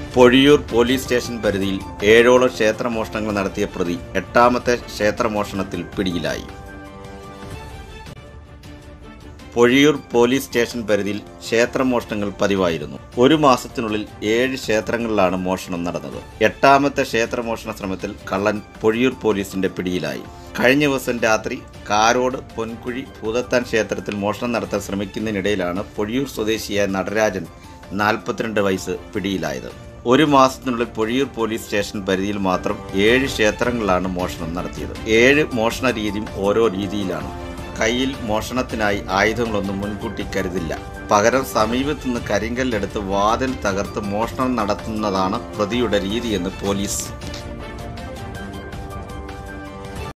Pozhiyoor police station പരിധിയിൽ ഏഴോളം ക്ഷേത്രമോഷണങ്ങൾ നടത്തിയ പ്രതി എട്ടാമത്തെ ക്ഷേത്രമോഷണത്തിൽ പിടിയിലായി പൊഴിയൂർ പോലീസ് സ്റ്റേഷൻ പരിധിയിൽ ക്ഷേത്രമോഷണങ്ങൾ പതിവായിരുന്നു ഒരു മാസത്തിനുള്ളിൽ ഏഴ് ക്ഷേത്രങ്ങളിലാണ് മോഷണം നടന്നത് എട്ടാമത്തെ ക്ഷേത്രമോഷണ ശ്രമത്തിൽ കള്ളൻ പൊഴിയൂർ പോലീസിന്റെ പിടിയിലായി കഴിഞ്ഞ ദിവസം രാത്രി കാരോട് പൊൻകുഴി ഭൂതത്താൻ ക്ഷേത്രത്തിൽ മോഷണം നടത്താൻ ശ്രമിക്കുന്നതിനിടയിലാണ് പൊഴിയൂർ സ്വദേശിയായ നടരാജൻ നാൽപ്പത്തിരണ്ട് വയസ്സ് പിടിയിലായത് ഒരു മാസത്തിനുള്ളിൽ പൊഴിയൂർ പോലീസ് സ്റ്റേഷൻ പരിധിയിൽ മാത്രം ഏഴ് ക്ഷേത്രങ്ങളിലാണ് മോഷണം നടത്തിയത് ഏഴ് മോഷണ രീതിയും ഓരോ രീതിയിലാണ് കയ്യിൽ മോഷണത്തിനായി ആയുധങ്ങളൊന്നും മുൻകൂട്ടി കരുതില്ല പകരം സമീപത്തുനിന്ന് കരിങ്കല്ലെടുത്ത് വാതിൽ തകർത്ത് മോഷണം നടത്തുന്നതാണ് പ്രതിയുടെ രീതിയെന്ന് പോലീസ്